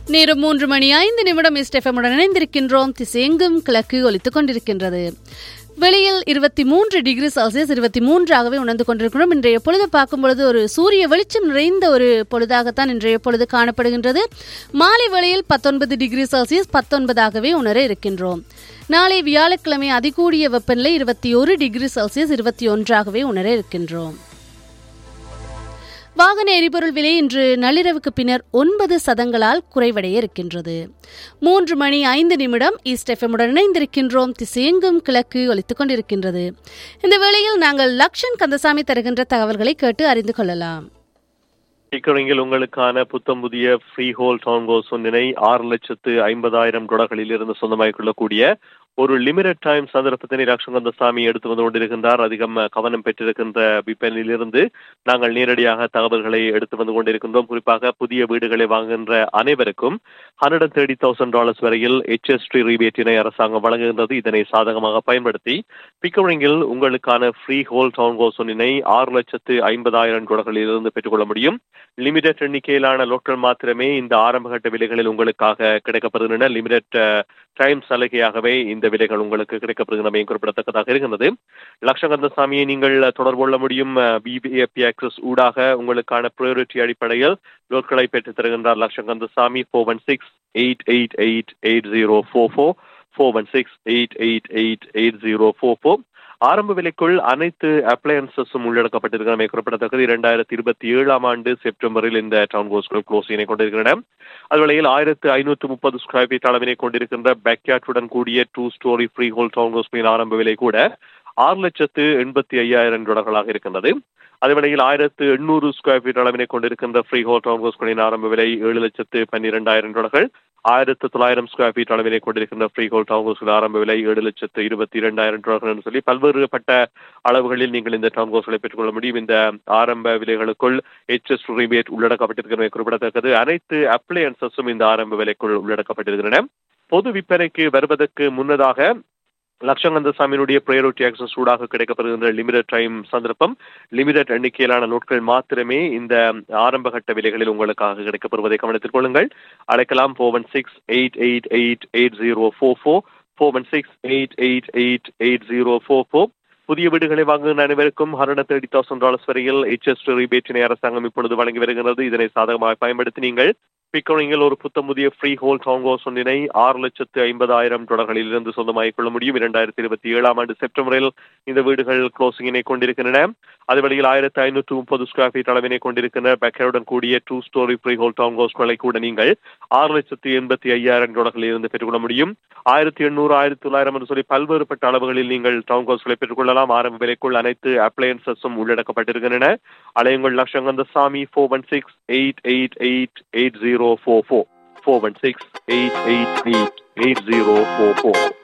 நேரம் மூன்று மணி ஐந்து நிமிடம் இஸ்டெஃபமுடன் இணைந்திருக்கின்றோம் திசையெங்கும் கிழக்கு ஒலித்துக் கொண்டிருக்கின்றது வெளியில் இருபத்தி மூன்று டிகிரி செல்சியஸ் இருபத்தி மூன்றாகவே உணர்ந்து கொண்டிருக்கிறோம் இன்றைய பொழுது பார்க்கும் பொழுது ஒரு சூரிய வெளிச்சம் நிறைந்த ஒரு பொழுதாகத்தான் இன்றைய பொழுது காணப்படுகின்றது மாலை வேளையில் பத்தொன்பது டிகிரி செல்சியஸ் பத்தொன்பதாகவே உணர இருக்கின்றோம் நாளை வியாழக்கிழமை அதிகூடிய வெப்பநிலை இருபத்தி ஒரு டிகிரி செல்சியஸ் இருபத்தி ஒன்றாகவே உணர இருக்கின்றோம் வாகன எரிபொருள் விலை இன்று நள்ளிரவுக்கு பின்னர் ஒன்பது சதங்களால் குறைவடைய இருக்கின்றது மூன்று மணி ஐந்து நிமிடம் ஈஸ்ட் எஃப்எம்முடன் இணைந்திருக்கின்றோம் திசையெங்கும் கிழக்கு ஒலித்துக் கொண்டிருக்கின்றது இந்த வேளையில் நாங்கள் லக்ஷன் கந்தசாமி தருகின்ற தகவல்களை கேட்டு அறிந்து கொள்ளலாம் பிக்கரிங்கில் உங்களுக்கான புத்தம் புதிய ஃப்ரீ ஹோல் டவுன் கோஸ் ஒன்றினை ஆறு லட்சத்து ஐம்பதாயிரம் டாலர்களில் இருந்து சொந்தமாகிக் கொள்ளக்கூடிய ஒரு லிமிடெட் டைம் சந்தர்ப்பத்தினை லட்சங்கந்தசாமி எடுத்து வந்து கொண்டிருக்கின்றார் அதிகம் கவனம் பெற்றிருக்கின்ற விற்பனையிலிருந்து நாங்கள் நேரடியாக தகவல்களை எடுத்து வந்து கொண்டிருக்கின்றோம் குறிப்பாக புதிய வீடுகளை வாங்குகின்ற அனைவருக்கும் hundred and thirty thousand dollars வரையில் ஹெச்எஸ்டி ரீபேட்டினை அரசாங்கம் வழங்குகின்றது இதனை சாதகமாக பயன்படுத்தி பிக்கரிங்கில் உங்களுக்கான ஃப்ரீ ஹோல் டவுன் கோஸ் ஒன்றினை ஆறு லட்சத்து ஐம்பதாயிரம் டாலர்களில் இருந்து பெற்றுக்கொள்ள முடியும் லிமிடெட் எண்ணிக்கையிலான லோக்கல் மாத்திரமே இந்த ஆரம்பகட்ட விலைகளில் உங்களுக்காக கிடைக்கப்படுகின்றன லிமிடெட் டைம் சலுகையாகவே இந்த விலைகள் உங்களுக்கு கிடைக்கப்படுகின்றமையும் குறிப்பிடத்தக்கதாக இருக்கின்றது லட்சகந்தசாமியை நீங்கள் தொடர்பு கொள்ள முடியும் பிபிஏபி ஆக்சஸ் ஊடாக உங்களுக்கான ப்ரையாரிட்டி அடிப்படையில் லோட்களை பெற்றுத் தருகின்றார் Lakshakandasamy four one six eight eight eight eight zero four four four one six eight eight eight eight zero four four ஆரம்ப விலைக்குள் அனைத்து அப்ளையன்சஸும் உள்ளடக்கப்பட்டிருக்கிறமை குறிப்பிடத்தக்கது இரண்டாயிரத்தி இருபத்தி ஏழாம் ஆண்டு செப்டம்பரில் இந்த டவுன் ஹோஸ்கள் க்ளோசினை கொண்டிருக்கின்றன அதுவேளையில் ஆயிரத்து ஐநூற்று முப்பது ஸ்கொயர் ஃபீட் அளவினை கொண்டிருக்கின்ற பேக்யார்டுடன் கூடிய two storey freehold town ஹோஸ்களின் ஆரம்ப விலை கூட ஆறு லட்சத்து எண்பத்தி ஐயாயிரம் டாலர்களாக இருக்கின்றது அதேவேளையில் ஆயிரத்து எண்ணூறு ஸ்கொயர் ஃபீட் அளவினை கொண்டிருக்கின்ற ஃப்ரீ ஹோல் டவுன் ஹோஸ்களின் ஆரம்ப விலை ஏழு லட்சத்து பன்னிரெண்டாயிரம் டாலர்கள் ஆயிரத்து தொள்ளாயிரம் ஸ்கொயர் ஃபீட் அளவினை கொண்டிருக்கின்ற ஃப்ரீ ஹோல் டவுன் ஹவுஸ்கள் ஆரம்ப விலை ஏழு லட்சத்து இருபத்தி இரண்டாயிரம் டாலர்கள் என்று சொல்லி பல்வேறுபட்ட அளவுகளில் நீங்கள் இந்த டவுன் ஹவுஸ்களை பெற்றுக்கொள்ள முடியும் இந்த ஆரம்ப விலைகளுக்குள் ஹெச்எஸ் ரிபேட் உள்ளடக்கப்பட்டிருக்கிறமை குறிப்பிடத்தக்கது அனைத்து அப்ளையன்சஸும் இந்த ஆரம்ப விலைக்குள் உள்ளடக்கப்பட்டிருக்கின்றன பொது விற்பனைக்கு வருவதற்கு முன்னதாக லட்சங்கந்தசாமியினுடைய ப்ரையாரிட்டி ஆக்சஸ் ஊடாக கிடைக்கப்படுகின்ற லிமிடெட் டைம் சந்தர்ப்பம் லிமிடெட் எண்ணிக்கையிலான நோட்கள் மாத்திரமே இந்த ஆரம்பகட்ட விலைகளில் உங்களுக்காக கிடைக்கப்படுவதை கவனத்தில் கொள்ளுங்கள் அழைக்கலாம் four one six eight eight eight eight zero four four four one six eight eight eight eight zero four four புதிய வீடுகளை வாங்குகிற அனைவருக்கும் ஹண்ட்ரட் தேர்ட்டி தௌசண்ட் டாலர்ஸ் வரையில் ஹெச்எஸ் ரிபேட்டினை அரசாங்கம் இப்பொழுது வழங்கி வருகிறது இதனை சாதகமாக பயன்படுத்தி நீங்கள் பிக்கோனிங்கில் ஒரு புத்தம் புதிய ஃப்ரீ ஹோல் டவுன் ஹவுஸ் ஒன்றினை ஆறு லட்சத்து ஐம்பதாயிரம் டாலர்களில் இருந்து சொந்தமாகிக் கொள்ள முடியும் இரண்டாயிரத்தி இருபத்தி ஏழாம் ஆண்டு செப்டம்பரில் இந்த வீடுகள் க்ளோசிங்கினை கொண்டிருக்கின்றன அதே வழியில் ஆயிரத்தி ஐநூற்று முப்பது ஸ்கொயர் ஃபீட் அளவினை கொண்டிருக்கின்ற பேக்கருடன் கூடிய two storey freehold town ஹவுஸ்களை கூட நீங்கள் ஆறு லட்சத்து எண்பத்தி ஐயாயிரம் டாலர்களில் இருந்து பெற்றுக்கொள்ள முடியும் ஆயிரத்தி எண்ணூறு ஆயிரத்தி தொள்ளாயிரம் என்று சொல்லி பல்வேறுபட்ட அளவுகளில் நீங்கள் டவுன் ஹவுஸ்களை பெற்றுக்கொள்ளலாம் ஆரம்ப விலைக்குள் அனைத்து அப்ளையன்சஸும் உள்ளடக்கப்பட்டிருக்கின்றன அலையுங்கள் Lakshangandasamy four one six eight eight eight eight zero four four four one six eight eight eight eight zero four four